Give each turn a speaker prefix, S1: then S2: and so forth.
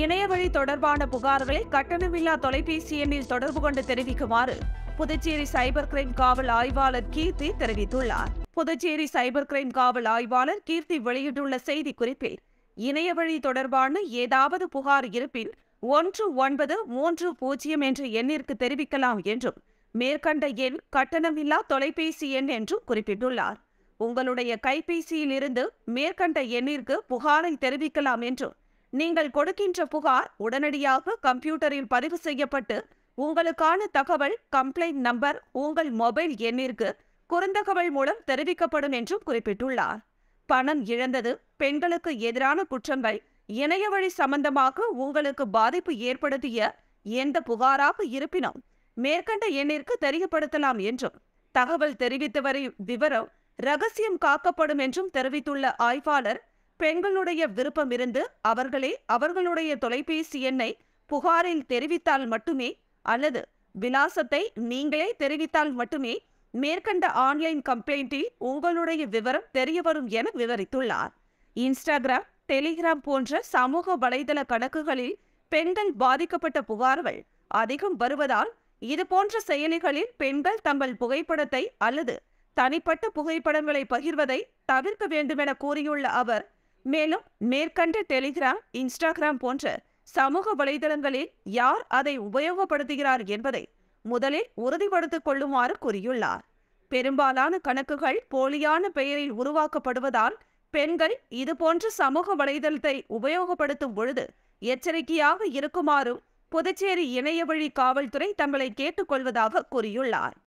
S1: இணையவழி தொடர்பான புகார்களை கட்டணமில்லா தொலைபேசி எண்ணில் தொடர்பு கொண்டு தெரிவிக்குமாறு புதுச்சேரி சைபர் கிரைம் காவல் ஆய்வாளர் கீர்த்தி தெரிவித்துள்ளார் புதுச்சேரி சைபர் கிரைம் காவல் ஆய்வாளர் கீர்த்தி வெளியிட்டுள்ள செய்திக்குறிப்பில் இணையவழி தொடர்பான ஏதாவது புகார் இருப்பின் ஒன்று ஒன்பது மூன்று பூஜ்ஜியம் என்ற எண்ணிற்கு தெரிவிக்கலாம் என்றும் மேற்கண்ட எண் கட்டணமில்லா தொலைபேசி எண் என்றும் குறிப்பிட்டுள்ளார் உங்களுடைய கைபேசியில் இருந்து மேற்கண்ட எண்ணிற்கு புகாரை தெரிவிக்கலாம் என்றும் நீங்கள் கொடுக்கின்ற புகார் உடனடியாக கம்ப்யூட்டரில் பதிவு செய்யப்பட்டு உங்களுக்கான தகவல் கம்ப்ளைண்ட் நம்பர் உங்கள் மொபைல் எண்ணிற்கு குறுந்தகவல் மூலம் தெரிவிக்கப்படும் என்றும் குறிப்பிட்டுள்ளார் பணம் இழந்தது பெண்களுக்கு எதிரான குற்றங்கள் இணையவழி சம்பந்தமாக உங்களுக்கு பாதிப்பு ஏற்படுத்திய எந்த புகாராக இருப்பினும் மேற்கண்ட எண்ணிற்கு தெரியப்படுத்தலாம் என்றும் தகவல் தெரிவித்து வரும் விவரம் ரகசியம் காக்கப்படும் என்றும் தெரிவித்துள்ள ஆய்வாளர் பெண்களுடைய விருப்பம் இருந்து அவர்களே அவர்களுடைய தொலைபேசி எண்ணை புகாரில் தெரிவித்தால் மட்டுமே அல்லது விலாசத்தை நீங்களே தெரிவித்தால் மட்டுமே மேற்கண்ட ஆன்லைன் கம்ப்ளைண்டில் உங்களுடைய விவரம் தெரியவரும் என விவரித்துள்ளார் இன்ஸ்டாகிராம் டெலிகிராம் போன்ற சமூக வலைதள கணக்குகளில் பெண்கள் பாதிக்கப்பட்ட புகார்கள் அதிகம் வருவதால் இதுபோன்ற செயலிகளில் பெண்கள் தங்கள் புகைப்படத்தை அல்லது தனிப்பட்ட புகைப்படங்களை பகிர்வதை தவிர்க்க வேண்டுமென கூறியுள்ள அவர் மேலும் மேற்கண்ட டெலிகிராம் இன்ஸ்டாகிராம் போன்ற சமூக வலைதளங்களில் யார் அதை உபயோகப்படுத்துகிறார் என்பதை முதலில் உறுதிப்படுத்திக் கொள்ளுமாறு கூறியுள்ளார் பெரும்பாலான கணக்குகள் போலியான பெயரில் உருவாக்கப்படுவதால் பெண்கள் இதுபோன்ற சமூக வலைதளத்தை உபயோகப்படுத்தும் பொழுது எச்சரிக்கையாக இருக்குமாறும் புதுச்சேரி இணையவழி காவல்துறை தங்களை கேட்டுக்கொள்வதாக கூறியுள்ளார்